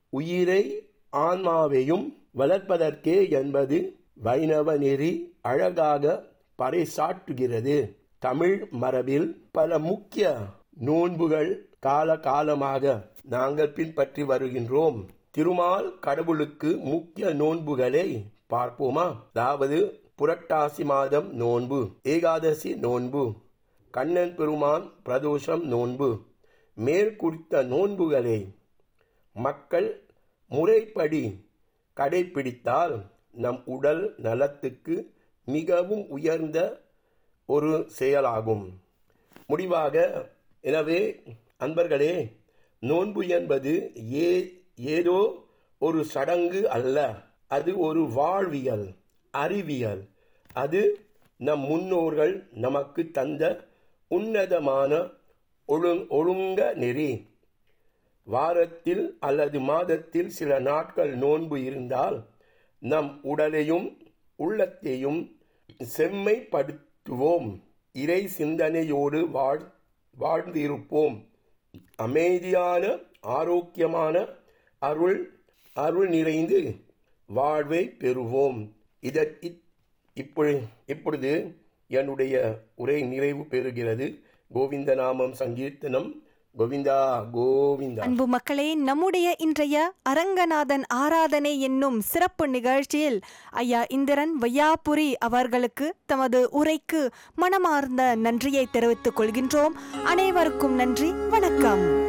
உயிரை ஆன்மாவையும் வளர்ப்பதற்கே என்பது வைணவ நெறி அழகாக பறைசாற்றுகிறது தமிழ் மரபில் பல முக்கிய நோன்புகள் கால காலமாக நாங்கள் பின்பற்றி வருகின்றோம் திருமால் கடவுளுக்கு முக்கிய நோன்புகளை பார்ப்போமா அதாவது புரட்டாசி மாதம் நோன்பு ஏகாதசி நோன்பு கண்ணன் பெருமான் பிரதோஷம் நோன்பு மேற்குறித்த நோன்புகளை மக்கள் முறைப்படி கடைபிடித்தால் நம் உடல் நலத்துக்கு மிகவும் உயர்ந்த ஒரு செயலாகும் முடிவாக எனவே அன்பர்களே நோன்பு என்பது ஏ ஏதோ ஒரு சடங்கு அல்ல அது ஒரு வாழ்வியல் அறிவியல் அது நம் முன்னோர்கள் நமக்கு தந்த உன்னதமான ஒழுங் ஒழுங்க நெறி வாரத்தில் அல்லது மாதத்தில் சில நாட்கள் நோன்பு இருந்தால் நம் உடலையும் உள்ளத்தையும் செம்மைப்படுத்துவோம் இறை சிந்தனையோடு வாழ் வாழ்ந்திருப்போம் அமைதியான ஆரோக்கியமான அருள் அருள் நிறைந்து வாழ்வை பெறுவோம் இதற்கு இப்பொழு இப்பொழுது என்னுடைய உரை நிறைவு பெறுகிறது கோவிந்த நாமம் சங்கீர்த்தனம் கோவிந்தா கோவிந்தா அன்பு மக்களே நம்முடைய இன்றைய அரங்கநாதன் ஆராதனை என்னும் சிறப்பு நிகழ்ச்சியில் ஐயா இந்திரன் வையாபுரி அவர்களுக்கு தமது உரைக்கு மனமார்ந்த நன்றியை தெரிவித்துக் கொள்கின்றோம் அனைவருக்கும் நன்றி வணக்கம்